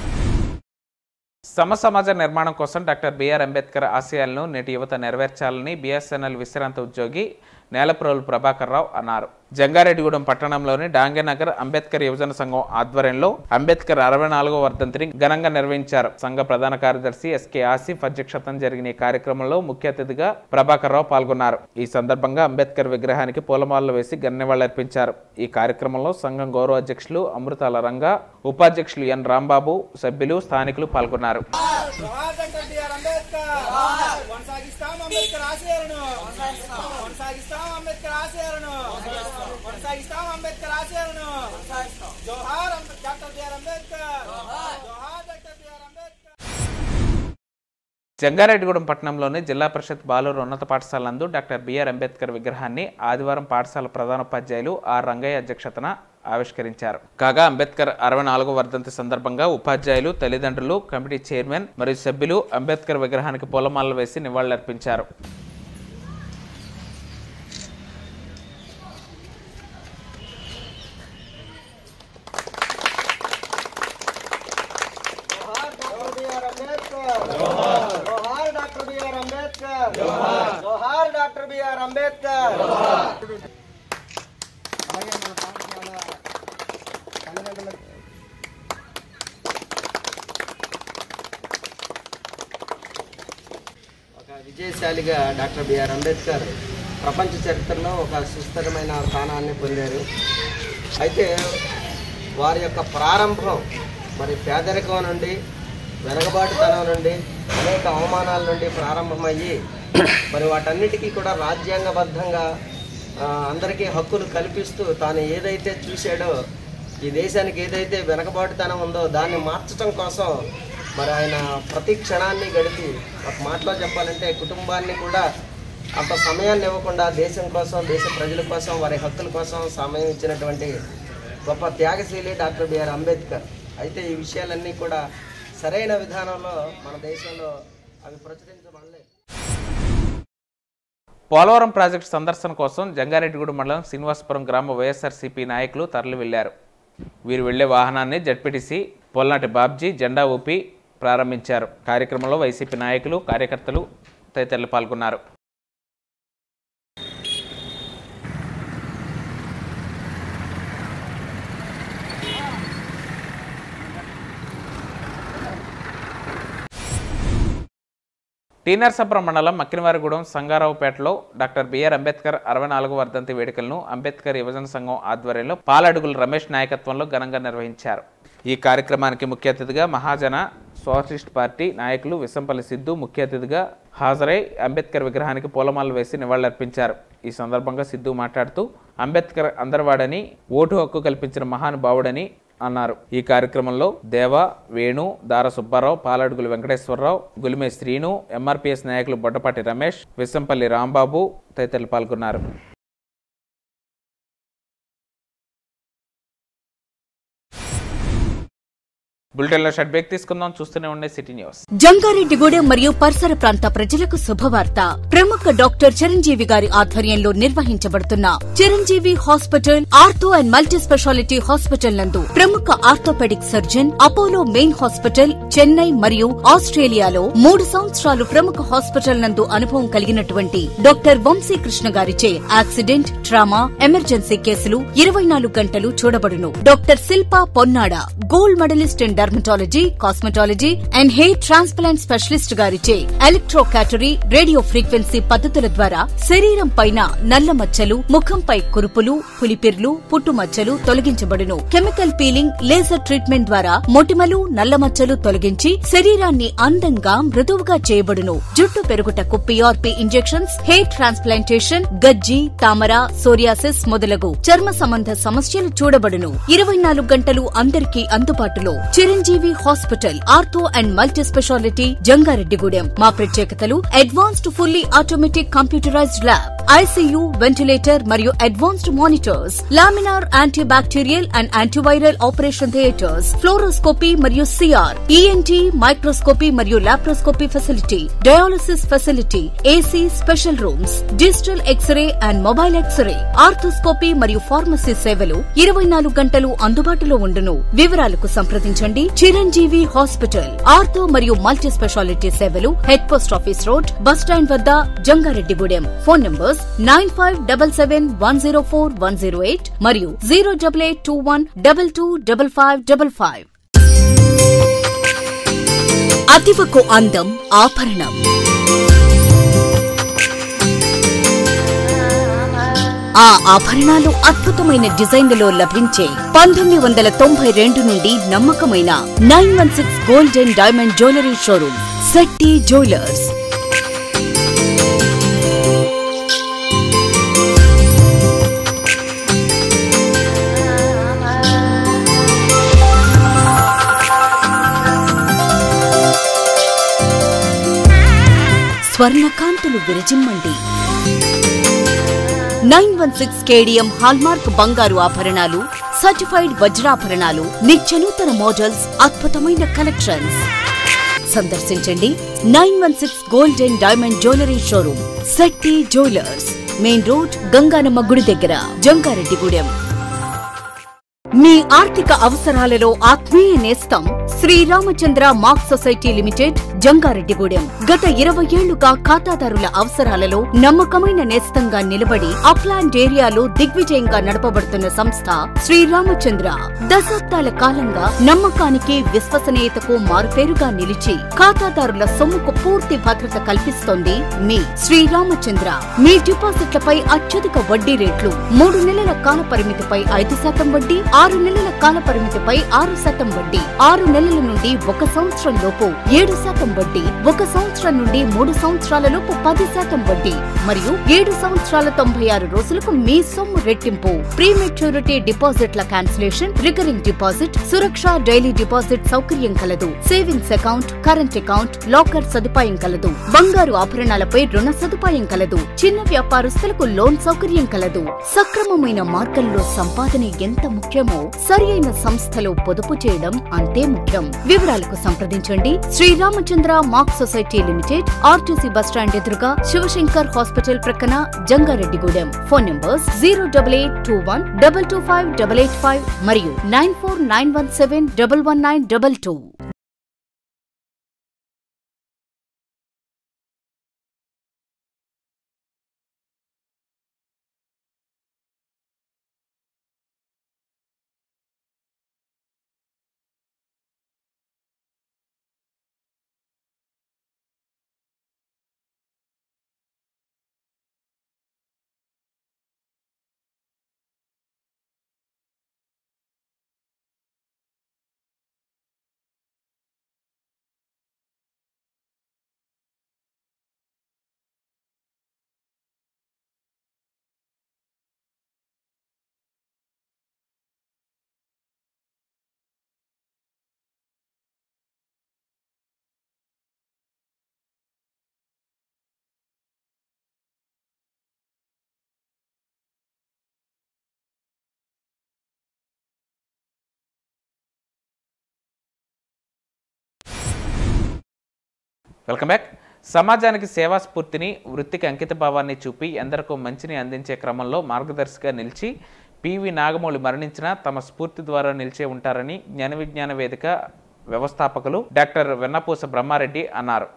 సమ సమాజ నిర్మాణం కోసం డాక్టర్ బిఆర్ అంబేద్కర్ ఆశయాలను నేటి యువత నెరవేర్చాలని బిఎస్ఎన్ఎల్ విశ్రాంత ఉద్యోగి నేలప్రోలు ప్రభాకర్ రావు అన్నారు జంగారెడ్డిగూడెం పట్టణంలోని డాంగేనగర్ అంబేద్కర్ యువజన సంఘం ఆధ్వర్యంలో అంబేద్కర్ అరవై నాలుగో వర్ధంతిని ఘనంగా నిర్వహించారు సంఘ ప్రధాన కార్యదర్శి ఎస్కే ఆసిఫ్ అధ్యక్షతన జరిగిన ఈ కార్యక్రమంలో ముఖ్య అతిథిగా ప్రభాకర్ రావు పాల్గొన్నారు ఈ సందర్భంగా అంబేద్కర్ విగ్రహానికి పూలమాలలు వేసి ఘన్యవాళులర్పించారు ఈ కార్యక్రమంలో సంఘం గౌరవ అధ్యక్షులు అమృతాల రంగా ఉపాధ్యక్షులు ఎన్ రాంబాబు సభ్యులు స్థానికులు పాల్గొన్నారు కొనసాగిస్తాం అంబేద్కర్ ఆశయాలను కొనసాగిస్తాం అంబేద్కర్ ఆశయాలను కొనసాగిస్తాం అంబేద్కర్ ఆశయాలను జోహార్ అంబే- డాక్టర్ బిఆర్ అంబేద్కర్ జోహార్ డాక్టర్ బిఆర్ అంబేద్కర్ జంగారెడ్డిగూడెం పట్టణంలోని జిల్లా పరిషత్ బాలూరు ఉన్నత పాఠశాల నందు డాక్టర్ బిఆర్ అంబేద్కర్ విగ్రహాన్ని ఆదివారం పాఠశాల ప్రధానోపాధ్యాయులు ఆర్ రంగయ్య అధ్యక్షతన ఆవిష్కరించారు కాగా అంబేద్కర్ అరవై నాలుగో వర్ధంతి సందర్భంగా ఉపాధ్యాయులు తల్లిదండ్రులు కమిటీ చైర్మన్ మరియు సభ్యులు అంబేద్కర్ విగ్రహానికి పూలమాలలు వేసి నివాళులర్పించారు జోహార్ డాక్టర్ బిఆర్ అంబేద్కర్ జోహార్ డాక్టర్ బిఆర్ అంబేద్కర్ జోహార్ డాక్టర్ బిఆర్ అంబేద్కర్ అలాగే మన పాఠశాల తల్లిదండ్రుల ఒక విజయశాలిగా డాక్టర్ బిఆర్ అంబేద్కర్ ప్రపంచ చరిత్రలో ఒక సుస్థిరమైన స్థానాన్ని పొందారు అయితే వారి యొక్క ప్రారంభం మరి పేదరికం నుండి వెనకబాటుతనం నుండి అనేక అవమానాల నుండి ప్రారంభమయ్యి మరి వాటన్నిటికీ కూడా రాజ్యాంగబద్ధంగా ఆ, అందరికీ హక్కులు కల్పిస్తూ తాను ఏదైతే చూశాడో ఈ దేశానికి ఏదైతే వెనకబాటుతనం ఉందో దాన్ని మార్చడం కోసం మరి ఆయన ప్రతి క్షణాన్ని గడిపి ఒక మాటలో చెప్పాలంటే కుటుంబాన్ని కూడా అంత సమయాన్ని ఇవ్వకుండా దేశం కోసం దేశ ప్రజల కోసం వారి హక్కుల కోసం సమయం ఇచ్చినటువంటి గొప్ప త్యాగశీలి డాక్టర్ బిఆర్ అంబేద్కర్ అయితే ఈ విషయాలన్నీ కూడా సరైన విధానంలో మన దేశంలో అవి ప్రచురించబడలేదు పోలవరం ప్రాజెక్టు సందర్శన కోసం జంగారెడ్డిగూడ మండలం శ్రీనివాసపురం గ్రామ వైఎస్ఆర్సీపీ నాయకులు తరలి వెళ్లారు వీరు వెళ్లే వాహనాన్ని జడ్పీటీసీ పొల్నాటి బాబ్జీ జెండా ఊపి ప్రారంభించారు కార్యక్రమంలో వైసీపీ నాయకులు కార్యకర్తలు తదితరులు పాల్గొన్నారు టీ నరసాపురం మండలం మక్కినవారిగూడెం సంగారావుపేటలో డాక్టర్ బిఆర్ అంబేద్కర్ అరవై నాలుగు వర్ధంతి వేడుకలను అంబేద్కర్ యువజన సంఘం ఆధ్వర్యంలో పాలడుగుల రమేష్ నాయకత్వంలో ఘనంగా నిర్వహించారు ఈ కార్యక్రమానికి ముఖ్య అతిథిగా మహాజన సోషలిస్ట్ పార్టీ నాయకులు విసంపల్లి సిద్ధు ముఖ్య అతిథిగా హాజరై అంబేద్కర్ విగ్రహానికి పూలమాలలు వేసి నివాళులర్పించారు ఈ సందర్భంగా సిద్ధు మాట్లాడుతూ అంబేద్కర్ అందరివాడని ఓటు హక్కు కల్పించిన మహానుభావుడని అన్నారు ఈ కార్యక్రమంలో దేవ వేణు దార సుబ్బారావు పాలడుగులు వెంకటేశ్వరరావు గులిమే శ్రీను ఎంఆర్పిఎస్ నాయకులు బొడ్డపాటి రమేష్ విసంపల్లి రాంబాబు తదితరులు పాల్గొన్నారు బులెటిన్లో షడ్ బ్రేక్ తీసుకుందాం చూస్తూనే ఉండే సిటీ న్యూస్ జంగారెడ్డిగూడెం మరియు పరిసర ప్రాంత ప్రజలకు శుభవార్త ప్రముఖ డాక్టర్ చిరంజీవి గారి ఆధ్వర్యంలో నిర్వహించబడుతున్న Chiranjeevi hospital ortho and multi speciality hospital నందు ప్రముఖ orthopaedic surgeon Apollo main hospital Chennai మరియు ఆస్ట్రేలియాలో మూడు సంవత్సరాలు ప్రముఖ హాస్పిటల్ నందు అనుభవం కలిగినటువంటి డాక్టర్ వంశీకృష్ణ గారిచే యాక్సిడెంట్ ట్రామా ఎమర్జెన్సీ కేసులు ఇరవై నాలుగు గంటలు చూడబడును doctor Shilpa Ponnada gold medallist in dermatology cosmetology and hair transplant specialist గారిచే ఎలక్ట్రో క్యాటరీ రేడియో ఫ్రీక్వెన్సీ పద్ధతుల ద్వారా శరీరం పైన నల్ల మచ్చలు ముఖంపై కురుపులు పులిపిర్లు పుట్టుమచ్చలు తొలగించబడును కెమికల్ పీలింగ్ లేజర్ ట్రీట్మెంట్ ద్వారా మొటిమలు నల్ల మచ్చలు తొలగించి శరీరాన్ని అందంగా మృదువుగా చేయబడును జుట్టు పెరుగుటకు పిఆర్పి ఇంజెక్షన్స్ హెయిర్ ట్రాన్స్ప్లాంటేషన్ గజ్జి తామర సోరియాసిస్ మొదలగు చర్మ సంబంధ సమస్యలు చూడబడును ఇరవై నాలుగు గంటలు అందరికీ అందుబాటులో Chiranjeevi hospital ortho and multi speciality Jangareddygudem మా ప్రత్యేకతలు advanced fully automatic computerised lab ICU ventilator మరియు advanced monitors laminar anti bacterial and antiviral operation theatres fluoroscopy మరియు సిఆర్ ఈఎన్టీ మైక్రోస్కోపీ మరియు laparoscopy facility dialysis facility AC special rooms digital X ray and mobile X ray arthroscopy మరియు ఫార్మసీ సేవలు ఇరవై నాలుగు గంటలు అందుబాటులో ఉండును వివరాలకు సంప్రదించండి చిరంజీవి హాస్పిటల్ ఆర్థో మరియు మల్టీ స్పెషాలిటీ సేవలు head post office road bus stand వద్ద Jangareddygudem phone numbers nine five double seven one zero four one zero eight మరియు zero double eight two one double two double five double five అతివకు అందం ఆభరణం ఆ ఆభరణాలు అద్భుతమైన డిజైన్లలో లభించే పంతొమ్మిది వందల తొంభై రెండు నుండి నమ్మకమైన nine one six gold and diamond jewellery showroom Shetty jewellers స్వర్ణకాంతులు విరజిమ్మండి nine one six KDM hallmark బంగారు ఆభరణాలు సర్టిఫైడ్ వజ్రాభరణాలు నిత్యనూతన మోడల్స్ అద్భుతమైన కలెక్షన్స్ సందర్శించండి nine one six gold and diamond jewellery showroom Shetty jewellers main road Ganganamma గుడి దగ్గర జంగారెడ్డిగూడెం మీ ఆర్థిక అవసరాలలో ఆత్మీయ నేస్తం Sriramachandra mark society limited Jangareddygudem గత ఇరవై ఏళ్లుగా ఖాతాదారుల అవసరాలలో నమ్మకమైన నేస్తంగా నిలబడి అప్లాండ్ ఏరియాలో దిగ్విజయంగా నడపబడుతున్న సంస్థ శ్రీరామచంద్ర దశాబ్దాల కాలంగా నమ్మకానికి విశ్వసనీయతకు మారుపేరుగా నిలిచి ఖాతాదారుల సొమ్ముకు పూర్తి భద్రత కల్పిస్తోంది మీ శ్రీరామచంద్ర మీ డిపాజిట్లపై అత్యధిక వడ్డీ రేట్లు మూడు నెలల కాల పరిమితిపై ఐదు శాతం వడ్డీ ఆరు నెలల కాల పరిమితిపై ఆరు శాతం వడ్డీ ఆరు నెలల నుండి ఒక సంవత్సరం లోపు ఏడు శాతం వడ్డీ ఒక సంవత్సరం నుండి మూడు సంవత్సరాల లోపు పది శాతం వడ్డీ మరియు ఏడు సంవత్సరాల తొంభై ఆరు రోజులకు మీ సొమ్ము రెట్టింపు ప్రీమెచ్యూరిటీ డిపాజిట్ల cancellation recurring deposit Suraksha daily deposit సౌకర్యం కలదు savings account current account locker సదుపాయం కలదు బంగారు ఆభరణాలపై రుణ సదుపాయం కలదు చిన్న వ్యాపారస్తులకు లోన్ సౌకర్యం కలదు సక్రమమైన మార్గంలో సంపాదన ఎంత ముఖ్యమో సరి అయిన సంస్థలో పొదుపు చేయడం అంతే ముఖ్యం వివరాలకు సంప్రదించండి Sriramachandra mark society limited RTC bus stand ఎదురుగా శివశంకర్ హాస్పిటల్ ప్రక్కన Jangareddygudem phone numbers zero double eight two one double two five double eight five మరియు nine four nine one seven double one nine double two welcome back సమాజానికి సేవా స్ఫూర్తిని వృత్తికి అంకిత భావాన్ని చూపి ఎందరికో మంచిని అందించే క్రమంలో మార్గదర్శిగా నిలిచి పివి నాగమౌళి మరణించిన తమ స్ఫూర్తి ద్వారా నిలిచే ఉంటారని జ్ఞాన విజ్ఞాన వేదిక వ్యవస్థాపకులు డాక్టర్ వెన్నపూస బ్రహ్మారెడ్డి అన్నారు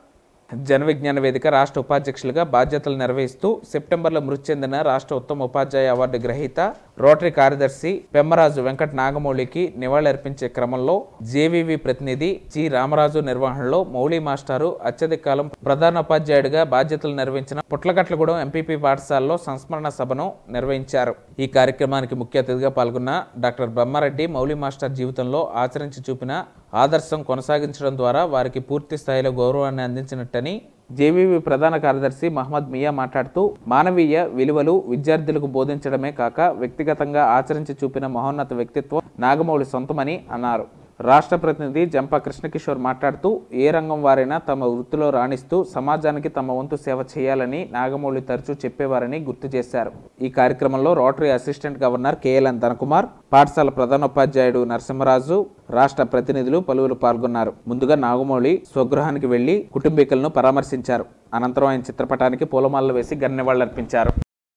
జన విజ్ఞాన వేదిక రాష్ట్ర ఉపాధ్యక్షులుగా బాధ్యతలు నిర్వహిస్తూ సెప్టెంబర్లో మృతి చెందిన రాష్ట్ర ఉత్తమ ఉపాధ్యాయ అవార్డు గ్రహీత రోటరీ కార్యదర్శి పెమ్మరాజు వెంకట నాగమౌళికి నివాళులర్పించే క్రమంలో జేవీవి ప్రతినిధి జి రామరాజు నిర్వహణలో మౌళి మాస్టారు అత్యధిక కాలం ప్రధానోపాధ్యాయుడిగా బాధ్యతలు నిర్వహించిన పుట్లకట్లగూడెం ఎంపీపీ పాఠశాలలో సంస్మరణ సభను నిర్వహించారు ఈ కార్యక్రమానికి ముఖ్య అతిథిగా పాల్గొన్న డాక్టర్ బ్రహ్మారెడ్డి మౌలి మాస్టర్ జీవితంలో ఆచరించి చూపిన ఆదర్శం కొనసాగించడం ద్వారా వారికి పూర్తి స్థాయిలో గౌరవాన్ని అందించినట్టని జేవీవి ప్రధాన కార్యదర్శి మహమ్మద్ మియా మాట్లాడుతూ మానవీయ విలువలు విద్యార్థులకు బోధించడమే కాక వ్యక్తిగతంగా ఆచరించి చూపిన మహోన్నత వ్యక్తిత్వం నాగమౌళి సొంతమని అన్నారు రాష్ట్ర ప్రతినిధి జంపా కృష్ణకిషోర్ మాట్లాడుతూ ఏ రంగం వారైనా తమ వృత్తిలో రాణిస్తూ సమాజానికి తమ వంతు సేవ చేయాలని నాగమౌళి తరచూ చెప్పేవారని గుర్తు చేశారు ఈ కార్యక్రమంలో rotary assistant governor KLN Dhanakumar పాఠశాల ప్రధానోపాధ్యాయుడు నరసింహరాజు రాష్ట్ర ప్రతినిధులు పలువురు పాల్గొన్నారు ముందుగా నాగమౌళి స్వగృహానికి వెళ్లి కుటుంబీకులను పరామర్శించారు అనంతరం ఆయన చిత్రపటానికి పూలమాలలు వేసి గన్నెవాళ్లర్పించారు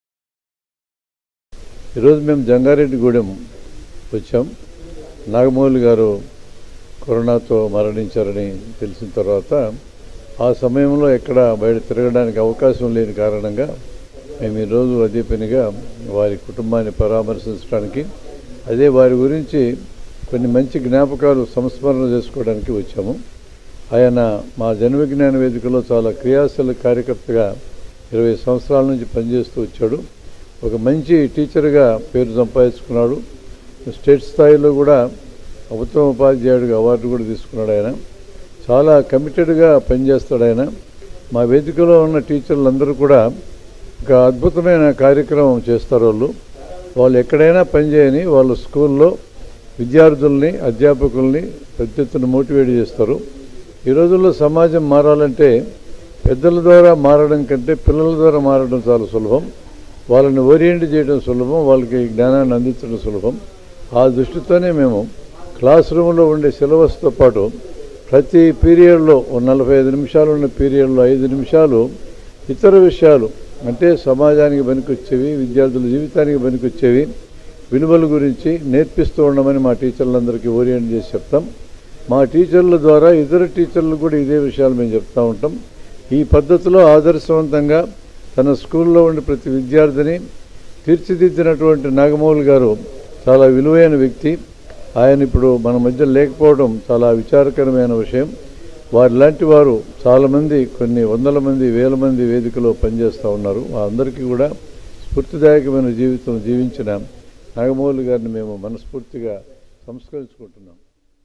ఈరోజు మేము జంగారెడ్డిగూడెం వచ్చాం నాగమౌళి గారు కరోనాతో మరణించారని తెలిసిన తర్వాత ఆ సమయంలో ఎక్కడ బయట తిరగడానికి అవకాశం లేని కారణంగా మేము ఈరోజు అదే పనిగా వారి కుటుంబాన్ని పరామర్శించడానికి అదే వారి గురించి కొన్ని మంచి జ్ఞాపకాలు సంస్మరణ చేసుకోవడానికి వచ్చాము ఆయన మా జన విజ్ఞాన వేదికలో చాలా క్రియాశీల కార్యకర్తగా ఇరవై సంవత్సరాల నుంచి పనిచేస్తూ వచ్చాడు ఒక మంచి టీచర్గా పేరు సంపాదించుకున్నాడు స్టేట్ స్థాయిలో కూడా ఉత్తమ ఉపాధ్యాయుడిగా అవార్డు కూడా తీసుకున్నాడు ఆయన చాలా కమిటెడ్గా పనిచేస్తాడు ఆయన మా వేదికలో ఉన్న టీచర్లందరూ కూడా ఒక అద్భుతమైన కార్యక్రమం చేస్తారు వాళ్ళు వాళ్ళు ఎక్కడైనా పనిచేయని వాళ్ళు స్కూల్లో విద్యార్థుల్ని అధ్యాపకుల్ని పెద్ద ఎత్తున మోటివేట్ చేస్తారు ఈ రోజుల్లో సమాజం మారాలంటే పెద్దల ద్వారా మారడం కంటే పిల్లల ద్వారా మారడం చాలా సులభం వాళ్ళని ఓరియంట్ చేయడం సులభం వాళ్ళకి జ్ఞానాన్ని అందించడం సులభం ఆ దృష్టితోనే మేము క్లాస్ రూమ్లో ఉండే సిలబస్తో పాటు ప్రతి పీరియడ్లో ఓ నలభై ఐదు నిమిషాలు ఉన్న పీరియడ్లో ఐదు నిమిషాలు ఇతర విషయాలు అంటే సమాజానికి పనికొచ్చేవి విద్యార్థుల జీవితానికి పనికొచ్చేవి విలువల గురించి నేర్పిస్తూ ఉండమని మా టీచర్లందరికీ ఓరియంట్ చేసి చెప్తాం మా టీచర్ల ద్వారా ఇతర టీచర్లు కూడా ఇదే విషయాలు మేము చెప్తూ ఉంటాం ఈ పద్ధతిలో ఆదర్శవంతంగా తన స్కూల్లో ఉండే ప్రతి విద్యార్థిని తీర్చిదిద్దినటువంటి నాగమౌళి గారు చాలా విలువైన వ్యక్తి ఆయన ఇప్పుడు మన మధ్య లేకపోవడం చాలా విచారకరమైన విషయం వారి లాంటి వారు చాలామంది కొన్ని వందల మంది వేల మంది వేదికలో పనిచేస్తూ ఉన్నారు అందరికీ కూడా స్ఫూర్తిదాయకమైన జీవితం జీవించిన నాగమౌళి గారిని మేము మనస్ఫూర్తిగా సంస్కరించుకుంటున్నాం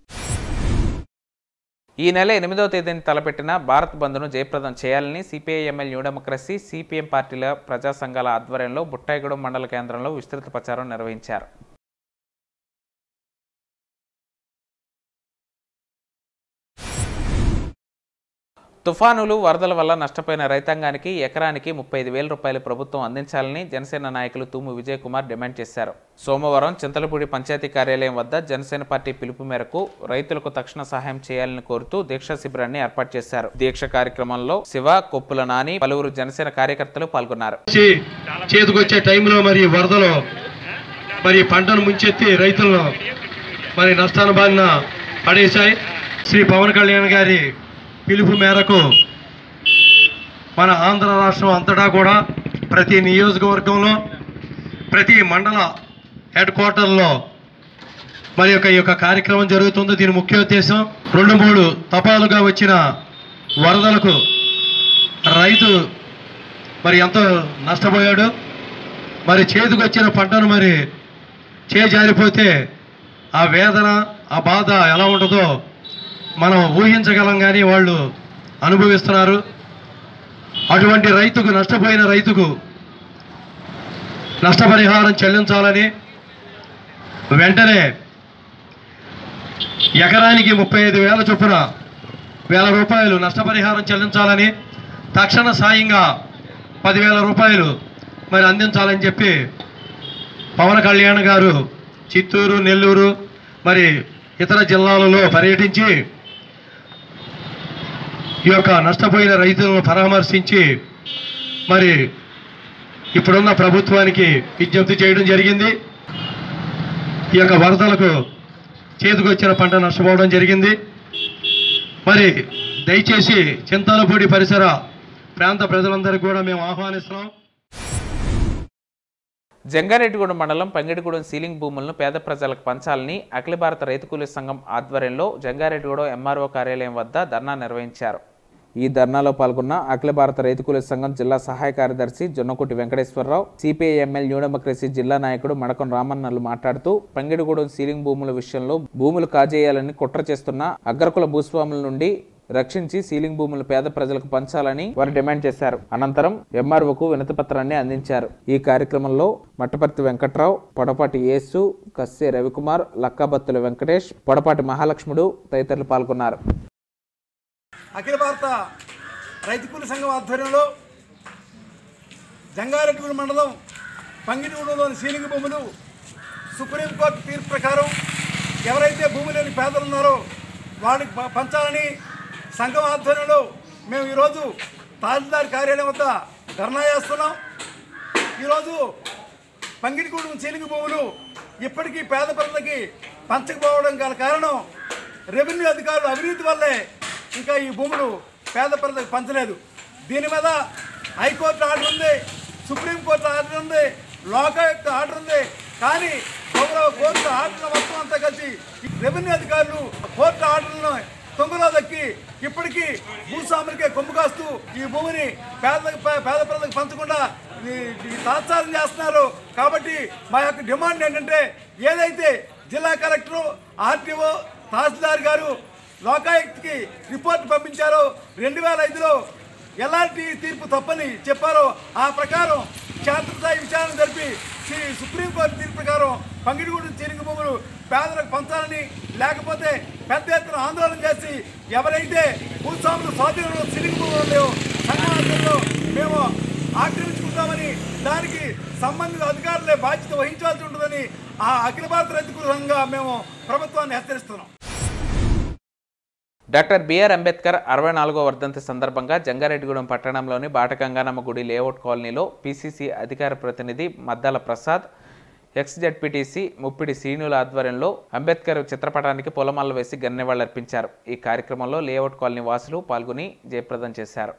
ఈ నెల ఎనిమిదవ తేదీని తలపెట్టిన భారత్ బంద్ను జయప్రదం చేయాలని CPI ML new democracy CPM పార్టీల ప్రజా సంఘాల ఆధ్వర్యంలో బుట్టాయిగూడెం మండల కేంద్రంలో విస్తృత ప్రచారం నిర్వహించారు తుఫానులు వరదల వల్ల నష్టపోయిన రైతాంగానికి ఎకరానికి ముప్పై ఐదు వేల రూపాయలు ప్రభుత్వం అందించాలని జనసేన నాయకులు తూము విజయ్ కుమార్ డిమాండ్ చేశారు సోమవారం చింతలపూడి పంచాయతీ కార్యాలయం వద్ద జనసేన పార్టీ పిలుపు మేరకు రైతులకు తక్షణ సహాయం చేయాలని కోరుతూ దీక్షా శిబిరాన్ని ఏర్పాటు చేశారు దీక్ష కార్యక్రమంలో శివ కొప్పుల నాని పలువురు జనసేన కార్యకర్తలు పాల్గొన్నారు వచ్చి చేతికొచ్చే టైంలో మరి వరదలు మరి పంటను ముంచెత్తి రైతులను మరి నష్టాల బారిన పడేశాయి శ్రీ పవన్ కళ్యాణ్ గారి పిలుపు మేరకు మన ఆంధ్ర రాష్ట్రం అంతటా కూడా ప్రతి నియోజకవర్గంలో ప్రతి మండల హెడ్ క్వార్టర్లో మరి యొక్క ఈ యొక్క కార్యక్రమం జరుగుతుంది దీని ముఖ్య ఉద్దేశం రెండు మూడు తపాలుగా వచ్చిన వరదలకు రైతు మరి ఎంతో నష్టపోయాడు మరి చేతికి వచ్చిన పంటను మరి చేజారిపోతే ఆ వేదన ఆ బాధ ఎలా ఉంటుందో మనం ఊహించగలం కానీ వాళ్ళు అనుభవిస్తున్నారు అటువంటి రైతుకు నష్టపోయిన రైతుకు నష్టపరిహారం చెల్లించాలని వెంటనే ఎకరానికి ముప్పై ఐదు వేల చొప్పున వేల రూపాయలు నష్టపరిహారం చెల్లించాలని తక్షణ సాయంగా పదివేల రూపాయలు మరి అందించాలని చెప్పి పవన్ కళ్యాణ్ గారు చిత్తూరు నెల్లూరు మరి ఇతర జిల్లాలలో పర్యటించి ఈ యొక్క నష్టపోయిన రైతులను పరామర్శించి మరి ఇప్పుడున్న ప్రభుత్వానికి విజ్ఞప్తి చేయడం జరిగింది ఈ యొక్క వరదలకు చేతికొచ్చిన పంట నష్టపోవడం జరిగింది మరి దయచేసి చింతాలపూడి పరిసర ప్రాంత ప్రజలందరికీ కూడా మేము ఆహ్వానిస్తున్నాం జంగారెడ్డిగూడెం మండలం పంగిడిగూడెం సీలింగ్ భూములను పేద ప్రజలకు పంచాలని అఖిల భారత రైతు కూలీ సంఘం ఆధ్వర్యంలో జంగారెడ్డిగూడెం ఎంఆర్ఓ కార్యాలయం వద్ద ధర్నా నిర్వహించారు ఈ ధర్నాలో పాల్గొన్న అఖిల భారత రైతు కూలీ సంఘం జిల్లా సహాయ కార్యదర్శి Jonnakuti Venkateswararao CPIML new democracy జిల్లా నాయకుడు మడకం రామన్నలు మాట్లాడుతూ పంగిడిగూడెం సీలింగ్ భూముల విషయంలో భూములు కాజేయాలని కుట్ర చేస్తున్న అగ్రకుల భూస్వాముల నుండి రక్షించి సీలింగ్ భూములు పేద ప్రజలకు పంచాలని వారు డిమాండ్ చేశారు అనంతరం ఎంఆర్ఓకు వినతి పత్రాన్ని అందించారు ఈ కార్యక్రమంలో మట్టపర్తి వెంకట్రావు పొడపాటి యేసు కస్సే రవికుమార్ లక్కాబత్తుల వెంకటేష్ పొడపాటి మహాలక్ష్ముడు తదితరులు పాల్గొన్నారు అఖిల భారత రైతు కూలి సంఘం ఆధ్వర్యంలో జంగారెడ్డిగూడ మండలం పంగిడిగూడలోని సీలింగ్ భూములు సుప్రీంకోర్టు తీర్పు ప్రకారం ఎవరైతే భూమి లేని పేదలు ఉన్నారో వాళ్ళకి ప- పంచాలని సంఘం ఆధ్వర్యంలో మేము ఈరోజు తహసీల్దార్ కార్యాలయం వద్ద ధర్నా చేస్తున్నాం ఈరోజు పంగిడిగూడెం సీలింగ్ భూములు ఇప్పటికీ పేద ప్రజలకి పంచకపోవడం గల కారణం రెవెన్యూ అధికారులు అవినీతి వల్లే ఇంకా ఈ భూములు పేద ప్రజలకు పంచలేదు దీని మీద హైకోర్టు ఆర్డర్ ఉంది సుప్రీంకోర్టు ఆర్డర్ ఉంది లోకాయుక్త ఆర్డర్ ఉంది కానీ గౌరవ కోర్టు ఆర్డర్ల మొత్తం అంతా కలిసి ఈ రెవెన్యూ అధికారులు కోర్టు ఆర్డర్లను తొంగలో దక్కి ఇప్పటికీ భూస్వాములకే కొమ్ము కాస్తూ ఈ భూమిని పేద పేద ప్రజలకు పంచకుండా ఈ- ఈ తాత్సారం చేస్తున్నారు కాబట్టి మా యొక్క డిమాండ్ ఏంటంటే ఏదైతే జిల్లా కలెక్టరు ఆర్టీఓ తహసీల్దార్ గారు లోకాయుక్తకి రిపోర్ట్ పంపించారో రెండు వేల ఐదులో ఎలాంటి తీర్పు తప్పని చెప్పారో ఆ ప్రకారం క్షేత్రస్థాయి విచారణ జరిపి శ్రీ సుప్రీంకోర్టు తీర్పు ప్రకారం పంగిడిగూడెం చీలింగ భూములు పేదలకు పంచాలని లేకపోతే పెద్ద ఎత్తున ఆందోళన చేసి ఎవరైతే భూస్వాములు స్వాధీనంలో చిలింగ భూములు ఉన్నాయో సంఘాలలో మేము ఆక్రమించుకుంటామని దానికి సంబంధిత అధికారులే బాధ్యత వహించాల్సి ఉంటుందని ఆ అఖిల భారత రైతు సంఘంగా మేము ప్రభుత్వాన్ని హెచ్చరిస్తున్నాం డాక్టర్ బిఆర్ అంబేద్కర్ అరవై నాలుగో వర్ధంతి సందర్భంగా జంగారెడ్డిగూడెం పట్టణంలోని బాటగంగానమ్మ గుడి లేఅవుట్ కాలనీలో పీసీసీ అధికార ప్రతినిధి మద్దాల ప్రసాద్ ఎక్స్ జడ్పీటీసీ ముప్పిడి శ్రీనుల ఆధ్వర్యంలో అంబేద్కర్ చిత్రపటానికి పొలమాల వేసి గన్నెవాళ్లర్పించారు ఈ కార్యక్రమంలో లేఅవుట్ కాలనీ వాసులు పాల్గొని జయప్రదం చేశారు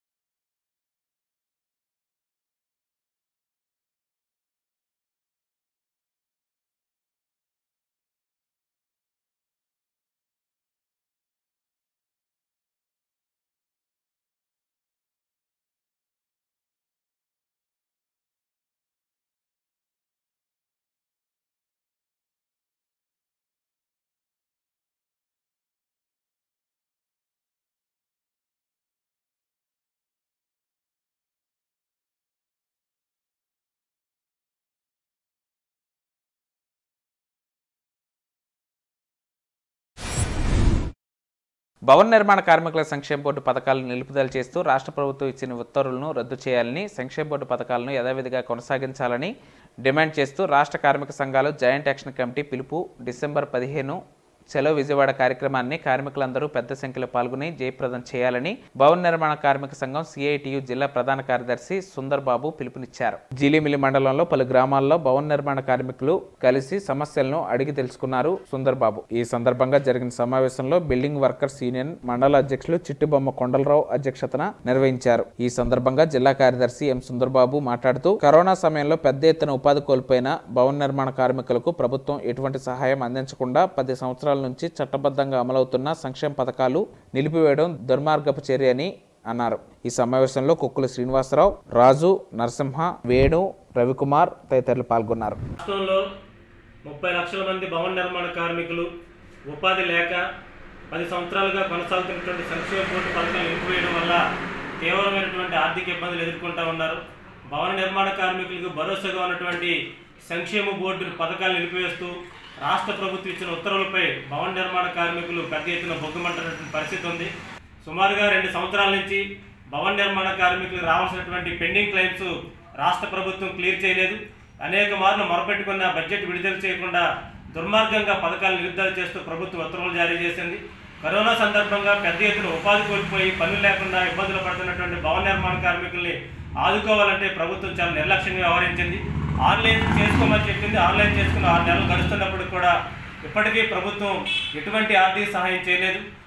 భవన నిర్మాణ కార్మికుల సంక్షేమ బోర్డు పథకాలను నిలుపుదల చేస్తూ రాష్ట్ర ప్రభుత్వం ఇచ్చిన ఉత్తర్వులను రద్దు చేయాలని సంక్షేమ బోర్డు పథకాలను యథావిధిగా కొనసాగించాలని డిమాండ్ చేస్తూ రాష్ట్ర కార్మిక సంఘాలు జాయింట్ యాక్షన్ కమిటీ పిలుపు డిసెంబర్ పదిహేను చలో విజయవాడ కార్యక్రమాన్ని కార్మికులందరూ పెద్ద సంఖ్యలో పాల్గొని జయప్రదం చేయాలని భవన నిర్మాణ కార్మిక సంఘం సిఐటియు జిల్లా ప్రధాన కార్యదర్శి సుందర్ బాబు పిలుపునిచ్చారు జీలిమిలి మండలంలో పలు గ్రామాల్లో భవన నిర్మాణ కార్మికులు కలిసి సమస్యలను అడిగి తెలుసుకున్నారు సుందర్ బాబు ఈ సందర్భంగా జరిగిన సమావేశంలో బిల్డింగ్ వర్కర్స్ యూనియన్ మండల అధ్యక్షులు చిట్టుబొమ్మ కొండలరావు అధ్యక్షతన నిర్వహించారు ఈ సందర్భంగా జిల్లా కార్యదర్శి ఎం సుందర్ బాబు మాట్లాడుతూ కరోనా సమయంలో పెద్ద ఎత్తున ఉపాధి కోల్పోయిన భవన నిర్మాణ కార్మికులకు ప్రభుత్వం ఎటువంటి సహాయం అందించకుండా పది సంవత్సరాల నుంచి చట్టబద్ధంగా అమలవుతున్న సంక్షేమ పథకాలు నిలిపివేయడం దుర్మార్గపు చర్య అని అన్నారు ఈ సమావేశంలో కుక్కుల శ్రీనివాసరావు రాజు నరసింహ వేణు రవికుమార్ తదితరులు పాల్గొన్నారు రాష్ట్రంలో ముప్పై లక్షల మంది భవన నిర్మాణ కార్మికులు ఉపాధి లేక పది సంవత్సరాలుగా కొనసాగుతున్నటువంటి సంక్షేమ బోర్డు పథకాలు నిలిపివేయడం వల్ల తీవ్రమైనటువంటి ఆర్థిక ఇబ్బందులు ఎదుర్కొంటూ ఉన్నారు భవన నిర్మాణ కార్మికులకు భరోసాగా ఉన్నటువంటి సంక్షేమ బోర్డు పథకాలు నిలిపివేస్తూ రాష్ట్ర ప్రభుత్వం ఇచ్చిన ఉత్తర్వులపై భవన నిర్మాణ కార్మికులు పెద్ద ఎత్తున బొగ్గుమంటున్నటువంటి పరిస్థితి ఉంది సుమారుగా రెండు సంవత్సరాల నుంచి భవన నిర్మాణ కార్మికులకు రావాల్సినటువంటి పెండింగ్ క్లెయిమ్స్ రాష్ట్ర ప్రభుత్వం క్లియర్ చేయలేదు అనేక మార్లు మొరపెట్టుకున్న బడ్జెట్ విడుదల చేయకుండా దుర్మార్గంగా పథకాలు నిలుపుదల చేస్తూ ప్రభుత్వం ఉత్తర్వులు జారీ చేసింది కరోనా సందర్భంగా పెద్ద ఎత్తున ఉపాధి కోల్పోయి పనులు లేకుండా ఇబ్బందులు పడుతున్నటువంటి భవన నిర్మాణ కార్మికుల్ని ఆదుకోవాలంటే ప్రభుత్వం చాలా నిర్లక్ష్యంగా వ్యవహరించింది ఆన్లైన్ చేసుకోమని చెప్పింది ఆన్లైన్ చేసుకున్న ఆరు నెలలు గడుస్తున్నప్పుడు కూడా ఇప్పటికీ ప్రభుత్వం ఎటువంటి ఆర్థిక సహాయం చేయలేదు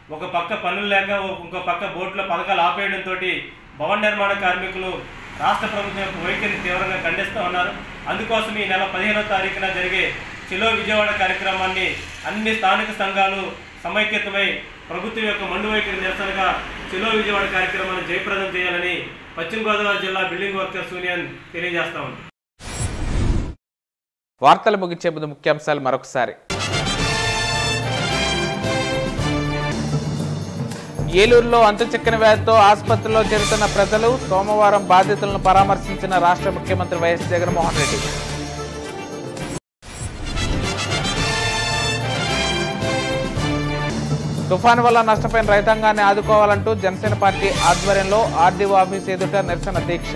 ఒక పక్క పనులు లేక ఇంకో పక్క బోట్లో పథకాలు ఆపేయడంతో భవన నిర్మాణ కార్మికులు రాష్ట్ర ప్రభుత్వం యొక్క వైఖరిని తీవ్రంగా ఖండిస్తూ ఉన్నారు అందుకోసం ఈ నెల పదిహేనో తారీఖున జరిగే చిలో విజయవాడ కార్యక్రమాన్ని అన్ని స్థానిక సంఘాలు సమైక్యతమై ప్రభుత్వం యొక్క మండు వైఖరి నిరసనగా చిలో విజయవాడ కార్యక్రమాన్ని జయప్రదం చేయాలని పశ్చిమ గోదావరి జిల్లా బిల్డింగ్ వర్కర్స్ యూనియన్ తెలియజేస్తా ఉంది వార్తలు ముగించే ముందు ముఖ్యాంశాలు మరొకసారి ఏలూరులో అంతుచిక్కని వ్యాధితో ఆసుపత్రిలో చేరుతున్న ప్రజలు సోమవారం బాధితులను పరామర్శించిన రాష్ట్ర ముఖ్యమంత్రి వైఎస్ జగన్మోహన్ రెడ్డి తుఫాను వల్ల నష్టపోయిన రైతాంగాన్ని ఆదుకోవాలంటూ జనసేన పార్టీ ఆధ్వర్యంలో ఆర్డీఓ ఆఫీస్ ఎదుట నిరసన దీక్ష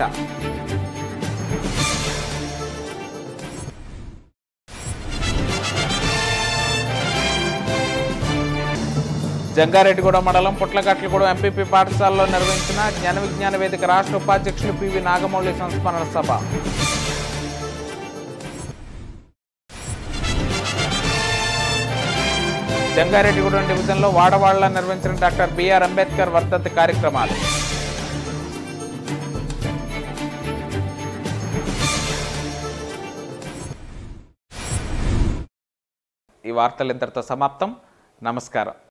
జంగారెడ్డిగూడ మండలం పుట్లగట్లగూడెం ఎంపీపీ పాఠశాలలో నిర్వహించిన జ్ఞాన విజ్ఞాన వేదిక రాష్ట్ర ఉపాధ్యక్షులు పివి నాగమౌళి సంస్మరణ సభ జంగారెడ్డిగూడెం డివిజన్లో వాడవాడలో నిర్వహించిన డాక్టర్ బిఆర్ అంబేద్కర్ వర్ధంతి కార్యక్రమాలు ఈ వార్తలు ఇంతటితో సమాప్తం నమస్కారం